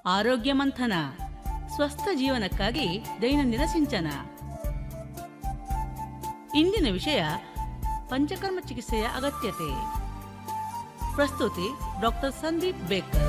ಆರೋಗ್ಯ ಮಂಥನ ಸ್ವಸ್ಥ ಜೀವನಕ್ಕಾಗಿ ದೈನಂದಿನ ಸಿಂಚನ ಇಂದಿನ ವಿಷಯ ಪಂಚಕರ್ಮ ಚಿಕಿತ್ಸೆಯ ಅಗತ್ಯತೆ ಪ್ರಸ್ತುತಿ ಡಾಕ್ಟರ್ ಸಂದೀಪ್ ಬೇಕರ್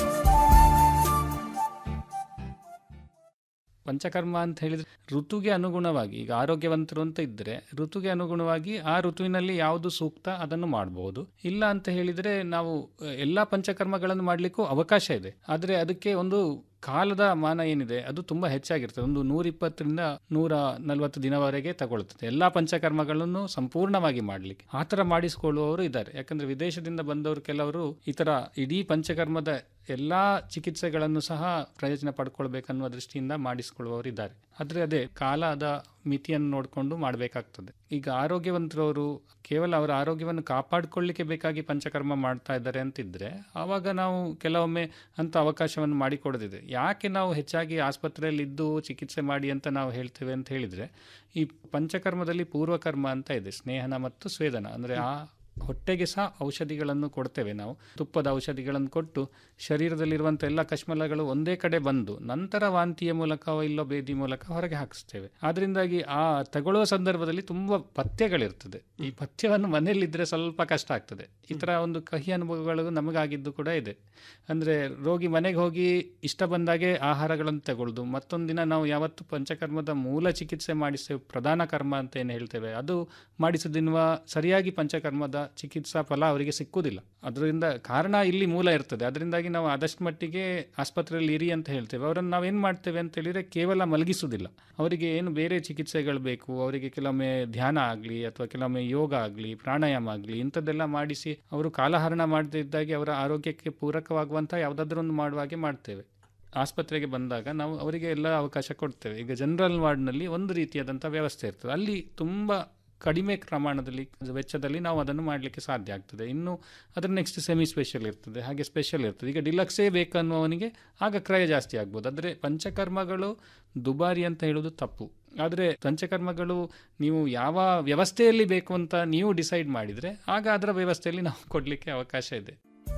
ಪಂಚಕರ್ಮ ಅಂತ ಹೇಳಿದ್ರೆ ಋತುಗೆ ಅನುಗುಣವಾಗಿ ಈಗ ಆರೋಗ್ಯವಂತರು ಅಂತ ಇದ್ದರೆ ಋತುಗೆ ಅನುಗುಣವಾಗಿ ಆ ಋತುವಿನಲ್ಲಿ ಯಾವುದು ಸೂಕ್ತ ಅದನ್ನು ಮಾಡಬಹುದು ಇಲ್ಲ ಅಂತ ಹೇಳಿದರೆ ನಾವು ಎಲ್ಲ ಪಂಚಕರ್ಮಗಳನ್ನು ಮಾಡಲಿಕ್ಕೂ ಅವಕಾಶ ಇದೆ ಆದರೆ ಅದಕ್ಕೆ ಒಂದು ಕಾಲದ ಮಾನ ಏನಿದೆ ಅದು ತುಂಬ ಹೆಚ್ಚಾಗಿರ್ತದೆ ಒಂದು ನೂರಿಪ್ಪತ್ತರಿಂದ ನೂರ ನಲವತ್ತು ದಿನವರೆಗೆ ತಗೊಳ್ತದೆ ಎಲ್ಲ ಪಂಚಕರ್ಮಗಳನ್ನು ಸಂಪೂರ್ಣವಾಗಿ ಮಾಡಲಿಕ್ಕೆ ಆ ಥರ ಮಾಡಿಸಿಕೊಳ್ಳುವವರು ಇದ್ದಾರೆ ಯಾಕಂದರೆ ವಿದೇಶದಿಂದ ಬಂದವರು ಕೆಲವರು ಈ ಥರ ಇಡೀ ಪಂಚಕರ್ಮದ ಎಲ್ಲ ಚಿಕಿತ್ಸೆಗಳನ್ನು ಸಹ ಪ್ರಯೋಜನ ಪಡ್ಕೊಳ್ಬೇಕನ್ನುವ ದೃಷ್ಟಿಯಿಂದ ಮಾಡಿಸಿಕೊಳ್ಳುವವರು ಇದ್ದಾರೆ ಆದರೆ ಅದೇ ಕಾಲದ ಮಿತಿಯನ್ನು ನೋಡಿಕೊಂಡು ಮಾಡಬೇಕಾಗ್ತದೆ ಈಗ ಆರೋಗ್ಯವಂತರವರು ಕೇವಲ ಅವರ ಆರೋಗ್ಯವನ್ನು ಕಾಪಾಡಿಕೊಳ್ಳಿಕ್ಕೆ ಬೇಕಾಗಿ ಪಂಚಕರ್ಮ ಮಾಡ್ತಾ ಇದ್ದಾರೆ ಅಂತಿದ್ರೆ ಆವಾಗ ನಾವು ಕೆಲವೊಮ್ಮೆ ಅಂತ ಅವಕಾಶವನ್ನು ಮಾಡಿಕೊಡದಿದೆ ಯಾಕೆ ನಾವು ಹೆಚ್ಚಾಗಿ ಆಸ್ಪತ್ರೆಯಲ್ಲಿ ಇದ್ದು ಚಿಕಿತ್ಸೆ ಮಾಡಿ ಅಂತ ನಾವು ಹೇಳ್ತೇವೆ ಅಂತ ಹೇಳಿದರೆ ಈ ಪಂಚಕರ್ಮದಲ್ಲಿ ಪೂರ್ವಕರ್ಮ ಅಂತ ಇದೆ ಸ್ನೇಹನ ಮತ್ತು ಸ್ವೇದನ ಅಂದರೆ ಆ ಹೊಟ್ಟೆಗೆ ಸಹ ಔಷಧಿಗಳನ್ನು ಕೊಡ್ತೇವೆ ನಾವು ತುಪ್ಪದ ಔಷಧಿಗಳನ್ನು ಕೊಟ್ಟು ಶರೀರದಲ್ಲಿರುವಂಥ ಎಲ್ಲ ಕಶ್ಮಲಗಳು ಒಂದೇ ಕಡೆ ಬಂದು ನಂತರ ವಾಂತಿಯ ಮೂಲಕ ಇಲ್ಲೋ ಬೇದಿ ಮೂಲಕ ಹೊರಗೆ ಹಾಕಿಸ್ತೇವೆ ಆದ್ದರಿಂದಾಗಿ ಆ ತಗೊಳ್ಳುವ ಸಂದರ್ಭದಲ್ಲಿ ತುಂಬ ಪಥ್ಯಗಳಿರ್ತದೆ ಈ ಪಥ್ಯವನ್ನು ಮನೆಯಲ್ಲಿದ್ದರೆ ಸ್ವಲ್ಪ ಕಷ್ಟ ಆಗ್ತದೆ ಈ ಥರ ಒಂದು ಕಹಿ ಅನುಭವಗಳು ನಮಗಾಗಿದ್ದು ಕೂಡ ಇದೆ ಅಂದರೆ ರೋಗಿ ಮನೆಗೆ ಹೋಗಿ ಇಷ್ಟ ಬಂದಾಗೆ ಆಹಾರಗಳನ್ನು ತಗೊಳ್ಳೋದು ಮತ್ತೊಂದು ದಿನ ನಾವು ಯಾವತ್ತು ಪಂಚಕರ್ಮದ ಮೂಲ ಚಿಕಿತ್ಸೆ ಮಾಡಿಸ್ತೇವೆ ಪ್ರಧಾನ ಕರ್ಮ ಅಂತ ಏನು ಹೇಳ್ತೇವೆ ಅದು ಮಾಡಿಸದಿನ್ನುವ ಸರಿಯಾಗಿ ಪಂಚಕರ್ಮದ ಚಿಕಿತ್ಸಾ ಫಲ ಅವರಿಗೆ ಸಿಕ್ಕುವುದಿಲ್ಲ ಅದರಿಂದ ಕಾರಣ ಇಲ್ಲಿ ಮೂಲ ಇರ್ತದೆ ಅದರಿಂದಾಗಿ ನಾವು ಆದಷ್ಟು ಮಟ್ಟಿಗೆ ಆಸ್ಪತ್ರೆಯಲ್ಲಿ ಇರಿ ಅಂತ ಹೇಳ್ತೇವೆ ಅವರನ್ನು ನಾವೇನು ಮಾಡ್ತೇವೆ ಅಂತ ಹೇಳಿದರೆ ಕೇವಲ ಮಲಗಿಸುವುದಿಲ್ಲ ಅವರಿಗೆ ಏನು ಬೇರೆ ಚಿಕಿತ್ಸೆಗಳು ಬೇಕು ಅವರಿಗೆ ಕೆಲವೊಮ್ಮೆ ಧ್ಯಾನ ಆಗಲಿ ಅಥವಾ ಕೆಲವೊಮ್ಮೆ ಯೋಗ ಆಗಲಿ ಪ್ರಾಣಾಯಾಮ ಆಗಲಿ ಇಂಥದ್ದೆಲ್ಲ ಮಾಡಿಸಿ ಅವರು ಕಾಲಹರಣ ಮಾಡದಿದ್ದಾಗೆ ಅವರ ಆರೋಗ್ಯಕ್ಕೆ ಪೂರಕವಾಗುವಂಥ ಯಾವುದಾದ್ರೂ ಒಂದು ಮಾಡುವ ಹಾಗೆ ಮಾಡ್ತೇವೆ ಆಸ್ಪತ್ರೆಗೆ ಬಂದಾಗ ನಾವು ಅವರಿಗೆ ಎಲ್ಲ ಅವಕಾಶ ಕೊಡ್ತೇವೆ ಈಗ ಜನರಲ್ ವಾರ್ಡ್ನಲ್ಲಿ ಒಂದು ರೀತಿಯಾದಂಥ ವ್ಯವಸ್ಥೆ ಇರ್ತದೆ ಅಲ್ಲಿ ತುಂಬ ಕಡಿಮೆ ಪ್ರಮಾಣದಲ್ಲಿ ವೆಚ್ಚದಲ್ಲಿ ನಾವು ಅದನ್ನು ಮಾಡಲಿಕ್ಕೆ ಸಾಧ್ಯ ಆಗ್ತದೆ ಇನ್ನು ಅದರ ನೆಕ್ಸ್ಟ್ ಸೆಮಿ ಸ್ಪೆಷಲ್ ಇರ್ತದೆ ಹಾಗೆ ಸ್ಪೆಷಲ್ ಇರ್ತದೆ ಈಗ ಡಿಲಕ್ಸೇ ಬೇಕನ್ನುವವನಿಗೆ ಆಗ ಕ್ರಯ ಜಾಸ್ತಿ ಆಗ್ಬೋದು ಆದರೆ ಪಂಚಕರ್ಮಗಳು ದುಬಾರಿ ಅಂತ ಹೇಳೋದು ತಪ್ಪು ಆದರೆ ಪಂಚಕರ್ಮಗಳು ನೀವು ಯಾವ ವ್ಯವಸ್ಥೆಯಲ್ಲಿ ಬೇಕು ಅಂತ ನೀವು ಡಿಸೈಡ್ ಮಾಡಿದರೆ ಆಗ ಅದರ ವ್ಯವಸ್ಥೆಯಲ್ಲಿ ನಾವು ಕೊಡಲಿಕ್ಕೆ ಅವಕಾಶ ಇದೆ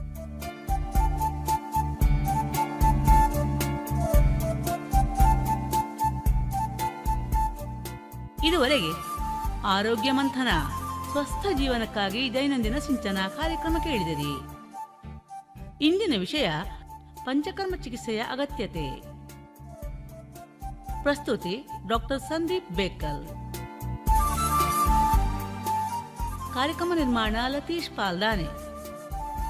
ಇದುವರೆಗೆ ಆರೋಗ್ಯ ಮಂಥನ ಸ್ವಸ್ಥ ಜೀವನಕ್ಕಾಗಿ ದೈನಂದಿನ ಸಿಂಚನ ಕಾರ್ಯಕ್ರಮ ಕೇಳಿದಿರಿ ಇಂದಿನ ವಿಷಯ ಪಂಚಕರ್ಮ ಚಿಕಿತ್ಸೆಯ ಅಗತ್ಯತೆ ಪ್ರಸ್ತುತಿ ಡಾಕ್ಟರ್ ಸಂದೀಪ್ ಬೇಕಲ್ ಕಾರ್ಯಕ್ರಮ ನಿರ್ಮಾಣ ಲತೀಶ್ ಪಾಲ್ದಾನೆ